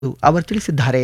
ಅವರು ತಿಳಿಸಿದ್ದಾರೆ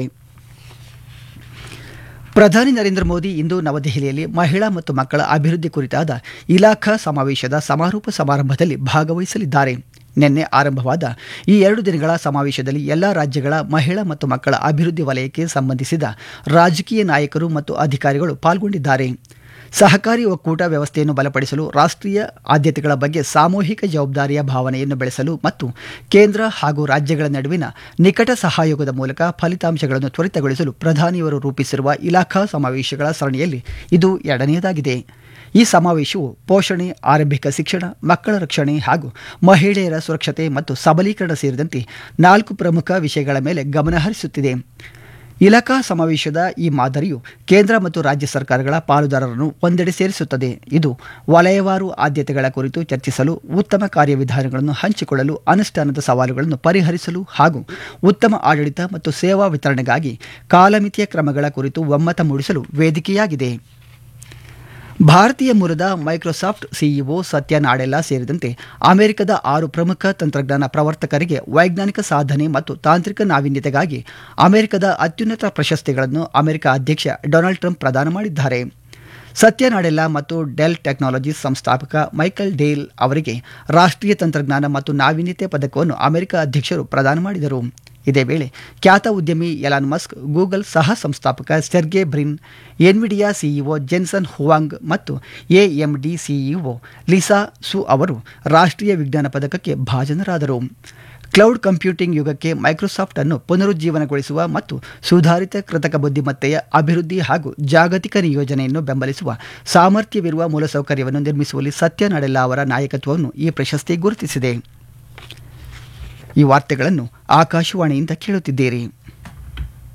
ಪ್ರಧಾನಿ ನರೇಂದ್ರ ಮೋದಿ ಇಂದು ನವದೆಹಲಿಯಲ್ಲಿ ಮಹಿಳಾ ಮತ್ತು ಮಕ್ಕಳ ಅಭಿವೃದ್ಧಿ ಕುರಿತಾದ ಇಲಾಖಾ ಸಮಾವೇಶದ ಸಮಾರೋಪ ಸಮಾರಂಭದಲ್ಲಿ ಭಾಗವಹಿಸಲಿದ್ದಾರೆ ನಿನ್ನೆ ಆರಂಭವಾದ ಈ ಎರಡು ದಿನಗಳ ಸಮಾವೇಶದಲ್ಲಿ ಎಲ್ಲ ರಾಜ್ಯಗಳ ಮಹಿಳಾ ಮತ್ತು ಮಕ್ಕಳ ಅಭಿವೃದ್ಧಿ ವಲಯಕ್ಕೆ ಸಂಬಂಧಿಸಿದ ರಾಜಕೀಯ ನಾಯಕರು ಮತ್ತು ಅಧಿಕಾರಿಗಳು ಪಾಲ್ಗೊಂಡಿದ್ದಾರೆ ಸಹಕಾರಿ ಒಕ್ಕೂಟ ವ್ಯವಸ್ಥೆಯನ್ನು ಬಲಪಡಿಸಲು ರಾಷ್ಟ್ರೀಯ ಆದ್ಯತೆಗಳ ಬಗ್ಗೆ ಸಾಮೂಹಿಕ ಜವಾಬ್ದಾರಿಯ ಭಾವನೆಯನ್ನು ಬೆಳೆಸಲು ಮತ್ತು ಕೇಂದ್ರ ಹಾಗೂ ರಾಜ್ಯಗಳ ನಡುವಿನ ನಿಕಟ ಸಹಯೋಗದ ಮೂಲಕ ಫಲಿತಾಂಶಗಳನ್ನು ತ್ವರಿತಗೊಳಿಸಲು ಪ್ರಧಾನಿಯವರು ರೂಪಿಸಿರುವ ಇಲಾಖಾ ಸಮಾವೇಶಗಳ ಸರಣಿಯಲ್ಲಿ ಇದು ಎರಡನೆಯದಾಗಿದೆ ಈ ಸಮಾವೇಶವು ಪೋಷಣೆ ಆರಂಭಿಕ ಶಿಕ್ಷಣ ಮಕ್ಕಳ ರಕ್ಷಣೆ ಹಾಗೂ ಮಹಿಳೆಯರ ಸುರಕ್ಷತೆ ಮತ್ತು ಸಬಲೀಕರಣ ಸೇರಿದಂತೆ ನಾಲ್ಕು ಪ್ರಮುಖ ವಿಷಯಗಳ ಮೇಲೆ ಗಮನಹರಿಸುತ್ತಿದೆ ಇಲಾಖಾ ಸಮಾವೇಶದ ಈ ಮಾದರಿಯು ಕೇಂದ್ರ ಮತ್ತು ರಾಜ್ಯ ಸರ್ಕಾರಗಳ ಪಾಲುದಾರರನ್ನು ಒಂದೆಡೆ ಸೇರಿಸುತ್ತದೆ ಇದು ವಲಯವಾರು ಆದ್ಯತೆಗಳ ಕುರಿತು ಚರ್ಚಿಸಲು ಉತ್ತಮ ಕಾರ್ಯವಿಧಾನಗಳನ್ನು ಹಂಚಿಕೊಳ್ಳಲು ಅನುಷ್ಠಾನದ ಸವಾಲುಗಳನ್ನು ಪರಿಹರಿಸಲು ಹಾಗೂ ಉತ್ತಮ ಆಡಳಿತ ಮತ್ತು ಸೇವಾ ವಿತರಣೆಗಾಗಿ ಕಾಲಮಿತಿಯ ಕ್ರಮಗಳ ಕುರಿತು ಒಮ್ಮತ ಮೂಡಿಸಲು ವೇದಿಕೆಯಾಗಿದೆ ಭಾರತೀಯ ಮೂಲದ ಮೈಕ್ರೋಸಾಫ್ಟ್ ಸಿಇಒ ಸತ್ಯ ನಾಡೆಲ್ಲಾ ಸೇರಿದಂತೆ ಅಮೆರಿಕದ ಆರು ಪ್ರಮುಖ ತಂತ್ರಜ್ಞಾನ ಪ್ರವರ್ತಕರಿಗೆ ವೈಜ್ಞಾನಿಕ ಸಾಧನೆ ಮತ್ತು ತಾಂತ್ರಿಕ ನಾವೀನ್ಯತೆಗಾಗಿ ಅಮೆರಿಕದ ಅತ್ಯುನ್ನತ ಪ್ರಶಸ್ತಿಗಳನ್ನು ಅಮೆರಿಕ ಅಧ್ಯಕ್ಷ ಡೊನಾಲ್ಡ್ ಟ್ರಂಪ್ ಪ್ರದಾನ ಮಾಡಿದ್ದಾರೆ ಸತ್ಯ ನಾಡೆಲ್ಲಾ ಮತ್ತು ಡೆಲ್ ಟೆಕ್ನಾಲಜೀಸ್ ಸಂಸ್ಥಾಪಕ ಮೈಕಲ್ ಡೇಲ್ ಅವರಿಗೆ ರಾಷ್ಟ್ರೀಯ ತಂತ್ರಜ್ಞಾನ ಮತ್ತು ನಾವೀನ್ಯತೆ ಪದಕವನ್ನು ಅಮೆರಿಕ ಅಧ್ಯಕ್ಷರು ಪ್ರದಾನ ಮಾಡಿದರು ಇದೇ ವೇಳೆ ಖ್ಯಾತ ಉದ್ಯಮಿ ಎಲಾನ್ ಮಸ್ಕ್ ಗೂಗಲ್ ಸಹ ಸಂಸ್ಥಾಪಕ Sergey Brin Nvidia CEO Jensen Huang ಮತ್ತು ಎಎಂಡಿ ಸಿಇಒ ಲಿಸಾ ಸು ಅವರು ರಾಷ್ಟ್ರೀಯ ವಿಜ್ಞಾನ ಪದಕಕ್ಕೆ ಭಾಜನರಾದರು ಕ್ಲೌಡ್ ಕಂಪ್ಯೂಟಿಂಗ್ ಯುಗಕ್ಕೆ ಮೈಕ್ರೋಸಾಫ್ಟ್ ಅನ್ನು ಪುನರುಜ್ಜೀವನಗೊಳಿಸುವ ಮತ್ತು ಸುಧಾರಿತ ಕೃತಕ ಬುದ್ಧಿಮತ್ತೆಯ ಅಭಿವೃದ್ಧಿ ಹಾಗೂ ಜಾಗತಿಕ ನಿಯೋಜನೆಯನ್ನು ಬೆಂಬಲಿಸುವ ಸಾಮರ್ಥ್ಯವಿರುವ ಮೂಲಸೌಕರ್ಯವನ್ನು ನಿರ್ಮಿಸುವಲ್ಲಿ ಸತ್ಯ ನಡೆಲ್ಲ ಅವರ ನಾಯಕತ್ವವನ್ನು ಈ ಪ್ರಶಸ್ತಿ ಗುರುತಿಸಿದೆ ಈ ವಾರ್ತೆಗಳನ್ನು ಆಕಾಶವಾಣಿಯಿಂದ ಕೇಳುತ್ತಿದ್ದೀರಿ